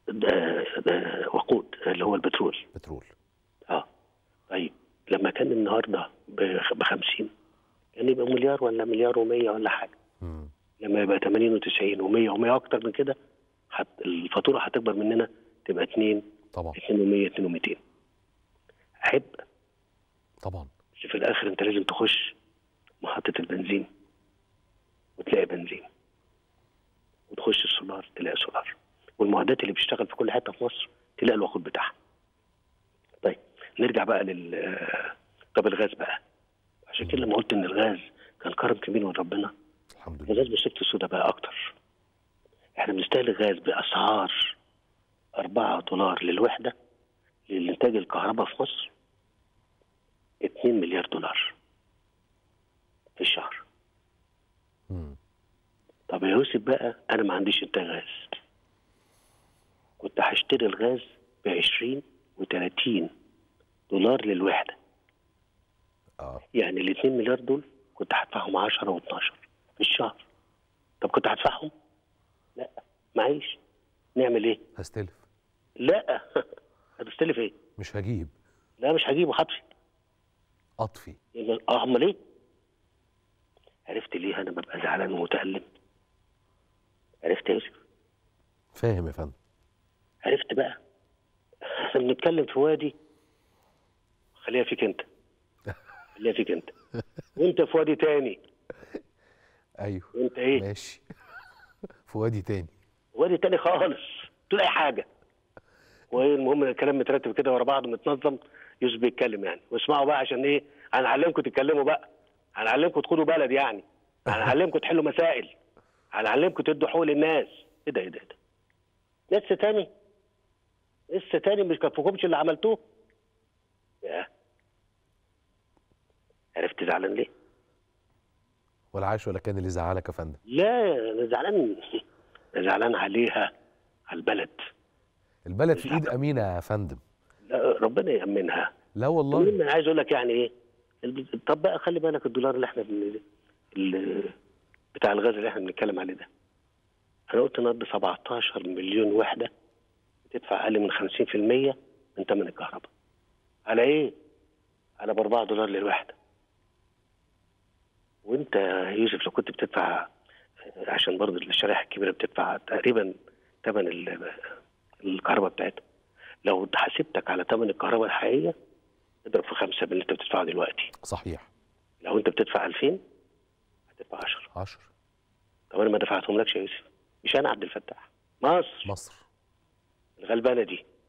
ده ده وقود اللي هو البترول بترول اه طيب لما كان النهارده ب 50 كان يبقى مليار ولا مليار و100 ولا حاجه مم. لما يبقى 80 و90 و100 و100 اكتر من كده حت الفاتوره هتكبر مننا تبقى 2 طبعا 2 و100 2 و200 عبء طبعا بس في الاخر انت لازم تخش محطه البنزين وتلاقي بنزين وتخش السولار تلاقي سولار والمعدات اللي بتشتغل في كل حته في مصر تلاقي الوقود بتاعها طيب نرجع بقى لل طب الغاز بقى عشان كده لما قلت ان الغاز كان كرم كبير من ربنا الحمد لله الغاز بسكة السوداء بقى اكتر احنا بنستهلك غاز باسعار 4 دولار للوحده للانتاج الكهرباء في مصر 2 مليار دولار في الشهر مم. طب يا يوسف بقى انا ما عنديش انتاج غاز كنت هشتري الغاز ب 20 و30 دولار للوحده اه يعني ال 2 مليار دول كنت هدفعهم 10 و12 في الشهر طب كنت هدفعهم؟ لا معيش نعمل ايه؟ هستلف لا هتستلف ايه؟ مش هجيب لا مش هجيبه هطفي اطفي يبقى- اه امال ايه؟ عرفت ليه انا ببقى زعلان ومتألم؟ عرفت يا يوسف؟ فاهم يا فندم عرفت بقى احنا بنتكلم في وادي خليها فيك انت خليها فيك انت وانت في وادي تاني ايوه وانت ايه ماشي في وادي تاني وادي تاني خالص تقول اي حاجه وايه المهم إن الكلام مترتب كده ورا بعض متنظم يوسف بيتكلم يعني واسمعوا بقى عشان ايه هنعلمكم تتكلموا بقى هنعلمكم تخدوا بلد يعني هنعلمكم تحلوا مسائل هنعلمكم تدوا حقوق للناس ايه ده ايه ده ايه ده لسه تاني لسه تاني مش كفكمش اللي عملتوه يا عرفت زعلان ليه؟ ولا عاش ولا كان اللي زعلك يا فندم لا انا زعلان أنا زعلان عليها على البلد البلد في ايد امينه يا فندم لا ربنا يأمنها لا والله المهم انا عايز اقول لك يعني ايه الب- طب بقى خلي بالك الدولار اللي احنا بن... ال- بتاع الغاز اللي احنا بنتكلم عليه ده انا قلت النهارده 17 مليون وحده بتدفع اقل من 50% من ثمن الكهرباء على ايه؟ على ب 4 دولار للوحده وانت يا يوسف لو كنت بتدفع عشان برضه الشرائح الكبيره بتدفع تقريبا ثمن ال- الكهرباء بتاعتها لو حسبتك على ثمن الكهرباء الحقيقيه اضرب في خمسه باللي انت بتدفعه دلوقتي صحيح لو انت بتدفع 2000 هتدفع 10 10 طب انا ما دفعتهم لكش يا يوسف مش انا عبد الفتاح مصر مصر الغلبانه دي